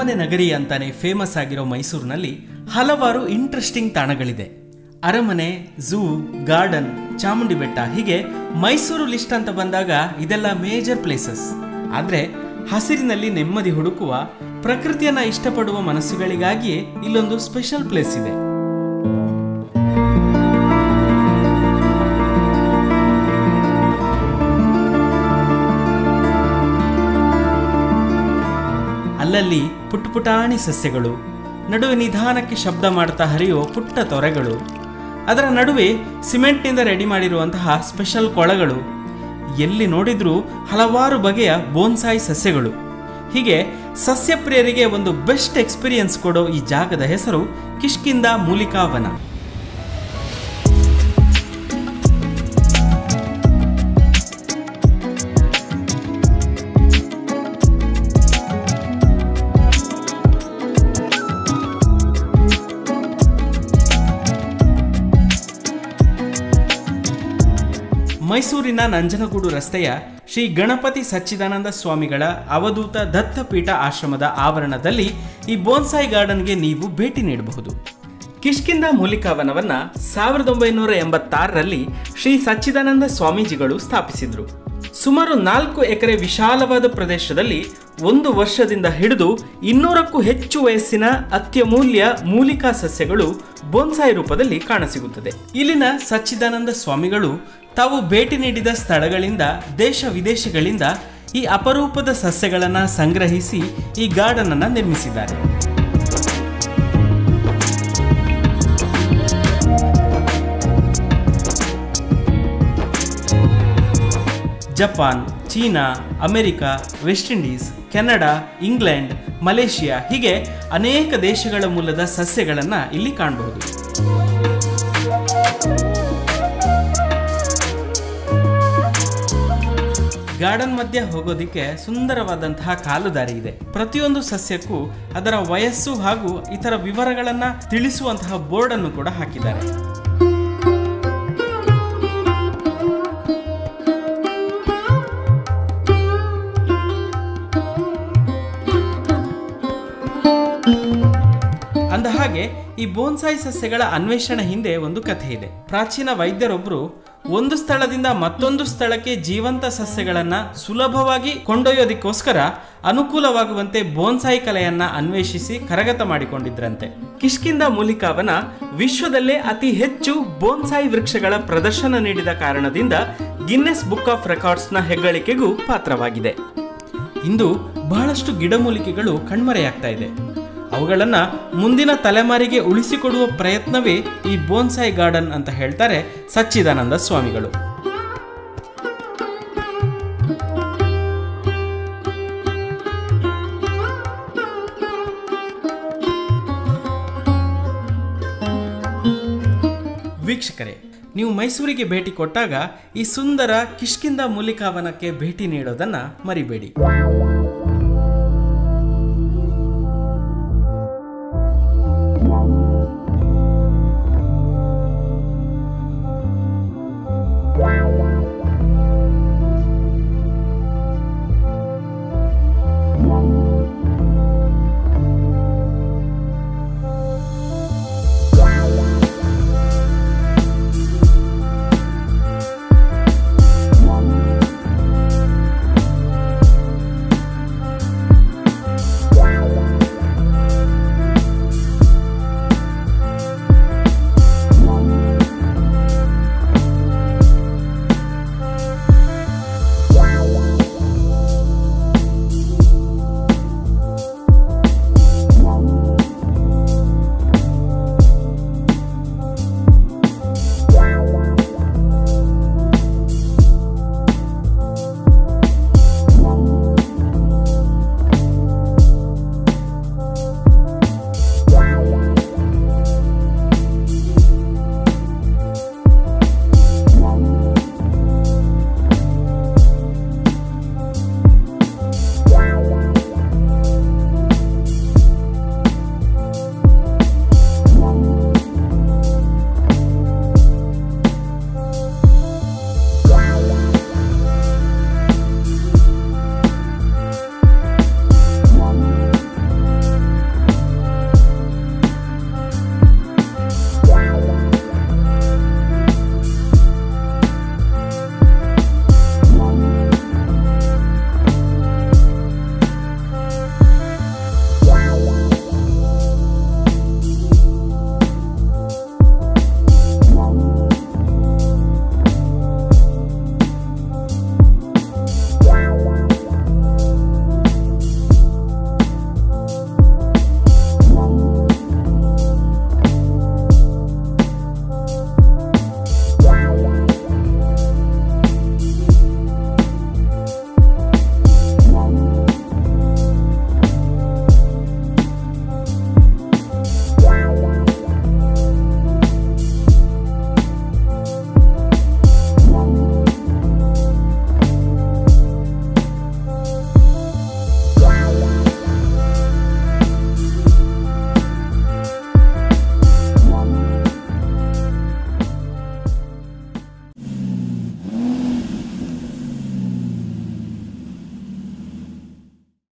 ಅರಮನೆ ನಗರಿ ಅಂತಾನೆ ಫೇಮಸ್ ಆಗಿರೋ ಮೈಸೂರಿನಲ್ಲಿ ಹಲವಾರು ಇಂಟ್ರೆಸ್ಟಿಂಗ್ ತಾಣಗಳಿದೆ ಅರಮನೆ ಝೂ ಗಾರ್ಡನ್ ಚಾಮುಂಡಿ ಬೆಟ್ಟ ಹೀಗೆ ಮೈಸೂರು ಲಿಸ್ಟ್ ಅಂತ ಬಂದಾಗ ಇದೆಲ್ಲ ಮೇಜರ್ ಪ್ಲೇಸಸ್ ಆದರೆ ಹಸಿರಿನಲ್ಲಿ ನೆಮ್ಮದಿ ಹುಡುಕುವ ಪ್ರಕೃತಿಯನ್ನ ಇಷ್ಟಪಡುವ ಮನಸ್ಸುಗಳಿಗಾಗಿಯೇ ಇಲ್ಲೊಂದು ಸ್ಪೆಷಲ್ ಪ್ಲೇಸ್ ಇದೆ ಅಲ್ಲಲ್ಲಿ ಪುಟ್ಟ ಪುಟಾಣಿ ಸಸ್ಯಗಳು ನಡುವೆ ನಿಧಾನಕ್ಕೆ ಶಬ್ದ ಮಾಡ್ತಾ ಹರಿಯೋ ಪುಟ್ಟ ತೊರೆಗಳು ಅದರ ನಡುವೆ ಸಿಮೆಂಟ್ನಿಂದ ರೆಡಿ ಮಾಡಿರುವಂತಹ ಸ್ಪೆಷಲ್ ಕೊಳಗಳು ಎಲ್ಲಿ ನೋಡಿದ್ರೂ ಹಲವಾರು ಬಗೆಯ ಬೋನ್ಸಾಯಿ ಸಸ್ಯಗಳು ಹೀಗೆ ಸಸ್ಯಪ್ರಿಯರಿಗೆ ಒಂದು ಬೆಸ್ಟ್ ಎಕ್ಸ್ಪೀರಿಯನ್ಸ್ ಕೊಡೋ ಈ ಜಾಗದ ಹೆಸರು ಕಿಷ್ಕಿಂದ ಮೂಲಿಕಾವನ ಮೈಸೂರಿನ ನಂಜನಗೂಡು ರಸ್ತೆಯ ಶ್ರೀ ಗಣಪತಿ ಸಚ್ಚಿದಾನಂದ ಸ್ವಾಮಿಗಳ ಅವಧೂತ ದತ್ತಪೀಠ ಆಶ್ರಮದ ಆವರಣದಲ್ಲಿ ಈ ಬೋನ್ಸಾಯಿ ಗಾರ್ಡನ್ಗೆ ನೀವು ಭೇಟಿ ನೀಡಬಹುದು ಕಿಷ್ಕಿಂದ ಮೂಲಿಕಾವನವನ್ನ ಸಾವಿರದ ಒಂಬೈನೂರ ಎಂಬತ್ತಾರರಲ್ಲಿ ಶ್ರೀ ಸಚ್ಚಿದಾನಂದ ಸ್ವಾಮೀಜಿಗಳು ಸ್ಥಾಪಿಸಿದ್ರು ಸುಮಾರು ನಾಲ್ಕು ಎಕರೆ ವಿಶಾಲವಾದ ಪ್ರದೇಶದಲ್ಲಿ ಒಂದು ವರ್ಷದಿಂದ ಹಿಡಿದು ಇನ್ನೂರಕ್ಕೂ ಹೆಚ್ಚು ವಯಸ್ಸಿನ ಅತ್ಯಮೂಲ್ಯ ಮೂಲಿಕಾ ಸಸ್ಯಗಳು ಬೋನ್ಸಾಯಿ ರೂಪದಲ್ಲಿ ಕಾಣಸಿಗುತ್ತದೆ ಇಲ್ಲಿನ ಸಚ್ಚಿದಾನಂದ ಸ್ವಾಮಿಗಳು ತಾವು ಭೇಟಿ ನೀಡಿದ ಸ್ಥಳಗಳಿಂದ ದೇಶ ವಿದೇಶಗಳಿಂದ ಈ ಅಪರೂಪದ ಸಸ್ಯಗಳನ್ನು ಸಂಗ್ರಹಿಸಿ ಈ ಗಾರ್ಡನ್ ಅನ್ನು ನಿರ್ಮಿಸಿದ್ದಾರೆ Japan China America West Indies Canada England Malaysia ಹೀಗೆ ಅನೇಕ ದೇಶಗಳ ಮೂಲದ ಸಸ್ಯಗಳನ್ನು ಇಲ್ಲಿ ಕಾಣಬಹುದು ಗಾರ್ಡನ್ ಮಧ್ಯೆ ಹೋಗೋದಿಕ್ಕೆ ಸುಂದರವಾದಂತಹ ಕಾಲುದಾರಿ ಇದೆ ಪ್ರತಿಯೊಂದು ಸಸ್ಯಕ್ಕೂ ಅದರ ವಯಸ್ಸು ಹಾಗೂ ಇತರ ವಿವರಗಳನ್ನ ತಿಳಿಸುವಂತಹ ಬೋರ್ಡ್ ಅನ್ನು ಕೂಡ ಹಾಕಿದ್ದಾರೆ ಅಂದ ಹಾಗೆ ಈ ಬೋನ್ಸಾಯಿ ಸಸ್ಯಗಳ ಅನ್ವೇಷಣೆ ಹಿಂದೆ ಒಂದು ಕಥೆ ಇದೆ ಪ್ರಾಚೀನ ವೈದ್ಯರೊಬ್ಬರು ಒಂದು ಸ್ಥಳದಿಂದ ಮತ್ತೊಂದು ಸ್ಥಳಕ್ಕೆ ಜೀವಂತ ಸಸ್ಯಗಳನ್ನ ಸುಲಭವಾಗಿ ಕೊಂಡೊಯ್ಯೋದಕ್ಕೋಸ್ಕರ ಅನುಕೂಲವಾಗುವಂತೆ ಬೋನ್ಸಾಯಿ ಕಲೆಯನ್ನ ಅನ್ವೇಷಿಸಿ ಕರಗತ ಮಾಡಿಕೊಂಡಿದ್ರಂತೆ ಕಿಷ್ಕಿಂದ ಮೂಲಿಕಾವನ ವಿಶ್ವದಲ್ಲೇ ಅತಿ ಹೆಚ್ಚು ಬೋನ್ಸಾಯಿ ವೃಕ್ಷಗಳ ಪ್ರದರ್ಶನ ನೀಡಿದ ಕಾರಣದಿಂದ ಗಿನ್ನೆಸ್ ಬುಕ್ ಆಫ್ ರೆಕಾರ್ಡ್ಸ್ನ ಹೆಗ್ಗಳಿಕೆಗೂ ಪಾತ್ರವಾಗಿದೆ ಇಂದು ಬಹಳಷ್ಟು ಗಿಡಮೂಲಿಕೆಗಳು ಕಣ್ಮರೆಯಾಗ್ತಾ ಇದೆ ಅವುಗಳನ್ನು ಮುಂದಿನ ತಲೆಮಾರಿಗೆ ಉಳಿಸಿಕೊಡುವ ಪ್ರಯತ್ನವೇ ಈ ಬೋನ್ಸಾಯಿ ಗಾರ್ಡನ್ ಅಂತ ಹೇಳ್ತಾರೆ ಸಚ್ಚಿದಾನಂದ ಸ್ವಾಮಿಗಳು ವೀಕ್ಷಕರೇ ನೀವು ಮೈಸೂರಿಗೆ ಭೇಟಿ ಕೊಟ್ಟಾಗ ಈ ಸುಂದರ ಕಿಷ್ಕಿಂದ ಮೂಲಿಕಾವನಕ್ಕೆ ಭೇಟಿ ನೀಡೋದನ್ನ ಮರಿಬೇಡಿ